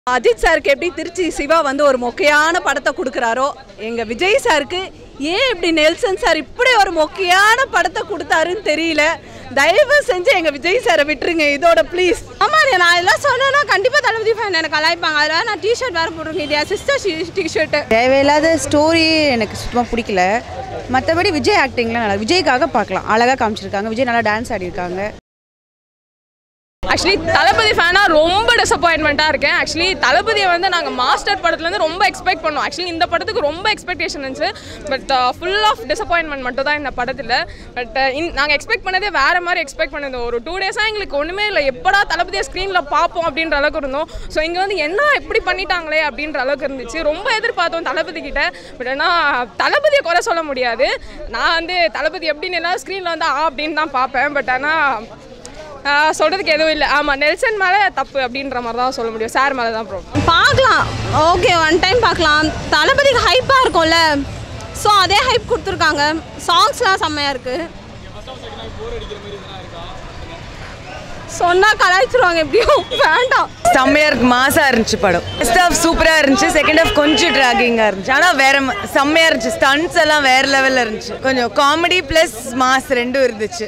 அஜித் சாருக்கு எப்படி திருச்சி சிவா வந்து ஒரு மொக்கையான படத்தை கொடுக்குறாரோ எங்கள் விஜய் சாருக்கு ஏன் இப்படி நெல்சன் சார் இப்படி ஒரு மொக்கையான படத்தை கொடுத்தாருன்னு தெரியல தயவு செஞ்சு எங்கள் விஜய் சாரை விட்டுருங்க இதோட ப்ளீஸ் ஆமாம் நான் இதெல்லாம் சொன்னேன்னா கண்டிப்பாக தளபதி ஃபேன் எனக்கு கலாய்ப்பாங்க அதில் நான் டிஷர்ட் வேறு போட்டிருக்கேன் இது என் சிஸ்டர் டிஷர்ட்டு தேவையில்லாத ஸ்டோரி எனக்கு சுத்தமாக பிடிக்கல மற்றபடி விஜய் ஆக்டிங்லாம் நல்லா விஜய்க்காக பார்க்கலாம் அழகாக காமிச்சிருக்காங்க விஜய் நல்லா டான்ஸ் ஆடிருக்காங்க ஆக்சுவலி தளபதி ஃபேனாக ரொம்ப டிசப்பாயின்மெண்ட்டாக இருக்கேன் ஆக்சுவலி தளபதியை வந்து நாங்கள் மாஸ்டர் படத்துலேருந்து ரொம்ப எக்ஸ்பெக்ட் பண்ணோம் ஆக்சுவலி இந்த படத்துக்கு ரொம்ப எக்ஸ்பெக்டேஷன் இருந்துச்சு பட் ஃபுல் ஆஃப் டிசப்பாயின்மெண்ட் மட்டும் தான் இந்த படத்தில் பட் நாங்கள் எக்ஸ்பெக்ட் பண்ணதே வேறு மாதிரி எக்ஸ்பெக்ட் பண்ணியிருந்தோம் ஒரு டூ டேஸாக எங்களுக்கு ஒன்றுமே இல்லை எப்படா தளபதியை ஸ்க்ரீனில் பார்ப்போம் அப்படின்ற அளவுக்கு இருந்தோம் ஸோ இங்கே வந்து என்ன இப்படி பண்ணிட்டாங்களே அப்படின்ற அளவுக்கு இருந்துச்சு ரொம்ப எதிர்பார்த்தோம் தளபதி கிட்ட பட் ஆனால் தளபதியை குறை சொல்ல முடியாது நான் வந்து தளபதி எப்படின்னு எல்லாம் ஸ்க்ரீனில் வந்து ஆ அப்படின்னு தான் பார்ப்பேன் பட் ஆனால் ஆஹ் சொல்றதுக்கு எதுவும் இல்லை ஆமாம் நெல்சன் மேலே தப்பு அப்படின்ற மாதிரி தான் சொல்ல முடியும் சார் மேலே தான் ப்ராப்ளம் பார்க்கலாம் ஓகே ஒன் டைம் பார்க்கலாம் தளபதிக்கு ஹைப்பாக இருக்கும்ல ஸோ அதே ஹைப் கொடுத்துருக்காங்க சாங்ஸ்லாம் செம்மையாக இருக்குது சொன்னால் கலாய்ச்சிருவாங்க எப்படியும் வேண்டாம் செம்மையாக இருக்கு மாசாக இருந்துச்சு படம் ஃபர்ஸ்ட் ஹாஃப் சூப்பராக இருந்துச்சு செகண்ட் ஹாஃப் கொஞ்சம் ட்ராகிங்காக இருந்துச்சு ஆனால் வேற ம- செம்மையா இருந்துச்சு ஸ்டன்ஸ் எல்லாம் வேற லெவலில் இருந்துச்சு கொஞ்சம் காமெடி ப்ளஸ் மாஸ் ரெண்டும் இருந்துச்சு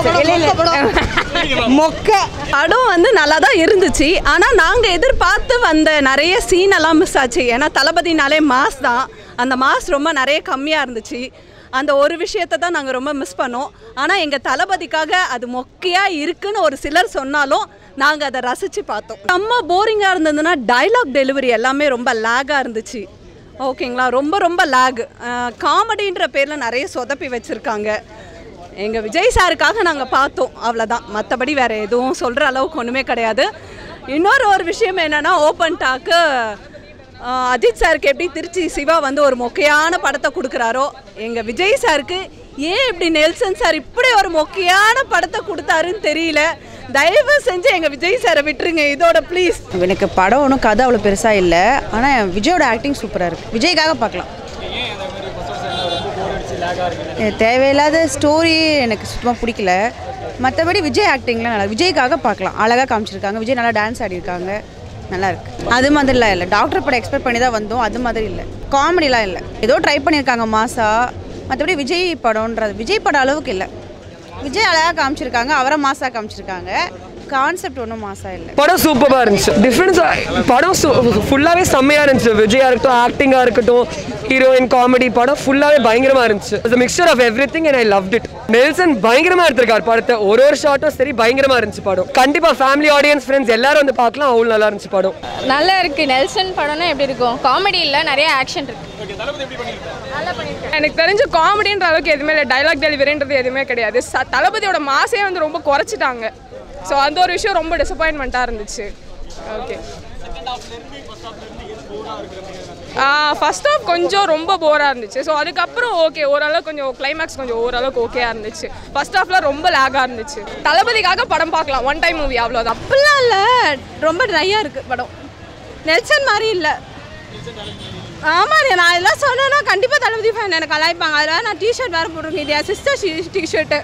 மொக்க படம் வந்து நல்லா தான் இருந்துச்சு ஆனால் நாங்கள் எதிர்பார்த்து வந்த நிறைய சீன் எல்லாம் மிஸ் ஆச்சு ஏன்னா தளபதினாலே மாஸ் தான் அந்த மாஸ் ரொம்ப நிறைய கம்மியாக இருந்துச்சு அந்த ஒரு விஷயத்தை தான் நாங்கள் ரொம்ப மிஸ் பண்ணோம் ஆனால் எங்கள் தளபதிக்காக அது மொக்கையாக இருக்குன்னு ஒரு சிலர் சொன்னாலும் நாங்கள் அதை ரசித்து பார்த்தோம் ரொம்ப போரிங்காக இருந்ததுன்னா டைலாக் டெலிவரி எல்லாமே ரொம்ப லேகாக இருந்துச்சு ஓகேங்களா ரொம்ப ரொம்ப லேக் காமெடின்ற பேரில் நிறைய சொதப்பி வச்சுருக்காங்க எங்கள் விஜய் சாருக்காக நாங்கள் பார்த்தோம் அவ்வளோதான் மற்றபடி வேறு எதுவும் சொல்கிற அளவுக்கு ஒன்றுமே கிடையாது இன்னொரு ஒரு விஷயம் என்னென்னா ஓப்பன் டாக்கு அஜித் சாருக்கு எப்படி திருச்சி சிவா வந்து ஒரு மொக்கையான படத்தை கொடுக்குறாரோ எங்கள் விஜய் சாருக்கு ஏன் இப்படி நெல்சன் சார் இப்படி ஒரு மொக்கையான படத்தை கொடுத்தாருன்னு தெரியல தயவு செஞ்சு எங்கள் விஜய் சாரை விட்டுருங்க இதோட ப்ளீஸ் எனக்கு படம் ஒன்றும் கதை அவ்வளோ பெருசாக இல்லை ஆனால் விஜயோட ஆக்டிங் சூப்பராக இருக்குது விஜய்க்காக பார்க்கலாம் எனக்கு தேவையில்லாத ஸ்டோரி எனக்கு சுத்தமாக பிடிக்கல மற்றபடி விஜய் ஆக்டிங்லாம் நல்லா விஜய்க்காக பார்க்கலாம் அழகாக காமிச்சிருக்காங்க விஜய் நல்லா டான்ஸ் ஆடிருக்காங்க நல்லா இருக்கு அது மாதிரிலாம் இல்லை டாக்டர் படம் எக்ஸ்பெக்ட் பண்ணி தான் வந்தோம் அது மாதிரி இல்லை காமெடிலாம் இல்லை ஏதோ ட்ரை பண்ணியிருக்காங்க மாசா மற்றபடி விஜய் படம்ன்றது விஜய் படம் அளவுக்கு இல்லை விஜய் அழகாக காமிச்சிருக்காங்க அவரை மாசா காமிச்சிருக்காங்க கான்செப்ட் ஒன்றும் மாசா இல்லை படம் சூப்பராக இருந்துச்சு டிஃப்ரென்ஸ் படம் ஃபுல்லாகவே செம்மையாக இருந்துச்சு விஜயா இருக்கட்டும் ஆக்டிங்காக இருக்கட்டும் ஹீரோயின் காமெடி படம் ஃபுல்லாகவே பயங்கரமாக இருந்துச்சு it's mixture of everything and I love it Nelson பயங்கரமாக எடுத்திருக்கார் படத்தை ஒரு ஒரு ஷாட்டும் சரி பயங்கரமாக இருந்துச்சு படம் கண்டிப்பாக ஃபேமிலி ஆடியன்ஸ் ஃப்ரெண்ட்ஸ் எல்லாரும் வந்து பார்க்கலாம் அவ்வளோ நல்லா இருந்துச்சு படம் நல்லா இருக்கு நெல்சன் படம்னா எப்படி இருக்கும் காமெடி இல்லை நிறைய ஆக்ஷன் இருக்கு எனக்கு தெரிஞ்சு காமெடின்ற அளவுக்கு எதுவுமே இல்லை டைலாக் டெலிவரின்றது எதுவுமே கிடையாது ச தளபதியோட மாசே வந்து ரொம்ப குறைச்சிட்டாங்க ஸோ அந்த ஒரு விஷயம் ரொம்ப டிசப்பாயின்மெண்ட்டாக இருந்துச்சு ஓகே ஃபர்ஸ்ட் ஆஃப் கொஞ்சம் ரொம்ப போராக இருந்துச்சு ஸோ அதுக்கப்புறம் ஓகே ஓரளவு கொஞ்சம் கிளைமேக்ஸ் கொஞ்சம் ஓரளவுக்கு ஓகேயா இருந்துச்சு ஃபர்ஸ்ட் ஹாஃப்ல ரொம்ப லேகாக இருந்துச்சு தளபதிக்காக படம் பார்க்கலாம் ஒன் டைம் மூவி அவ்வளோதான் அப்படிலாம் இல்லை ரொம்ப ட்ரையாக இருக்குது படம் நெல்சன் மாதிரி இல்லை ஆமாம் நான் இதெல்லாம் சொன்னேன்னா கண்டிப்பாக தளபதி ஃபேன் எனக்கு கலாய்ப்பாங்க அதில் நான் டிஷர்ட் வேறு போட்டிருக்கேன் இது என் சிஸ்டர் டிஷர்ட்டு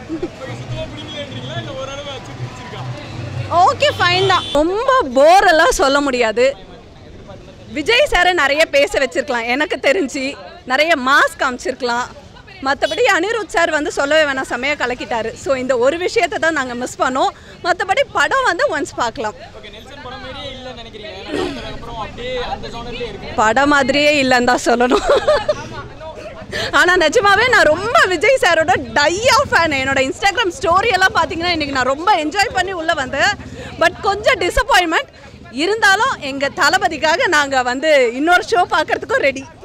ஓகே ஃபைன் தான் ரொம்ப போரெல்லாம் சொல்ல முடியாது விஜய் சாரை நிறைய பேச வச்சிருக்கலாம் எனக்கு தெரிஞ்சு நிறைய மாஸ் காமிச்சிருக்கலாம் மற்றபடி அனிருத் சார் வந்து சொல்லவே வேணாம் செமையாக கலக்கிட்டாரு ஸோ இந்த ஒரு விஷயத்தை தான் நாங்கள் மிஸ் பண்ணோம் மற்றபடி படம் வந்து ஒன்ஸ் பார்க்கலாம் படம் மாதிரியே இல்லைன்னு தான் சொல்லணும் ஆனால் நிஜமாவே நான் ரொம்ப விஜய் சாரோட டையா ஃபேன் என்னோட இன்ஸ்டாகிராம் ஸ்டோரி எல்லாம் பார்த்தீங்கன்னா இன்னைக்கு நான் ரொம்ப என்ஜாய் பண்ணி உள்ளே வந்தேன் பட் கொஞ்சம் டிசப்பாயின்மெண்ட் இருந்தாலும் எங்கள் தளபதிக்காக நாங்கள் வந்து இன்னொரு ஷோ பார்க்கறதுக்கும் ரெடி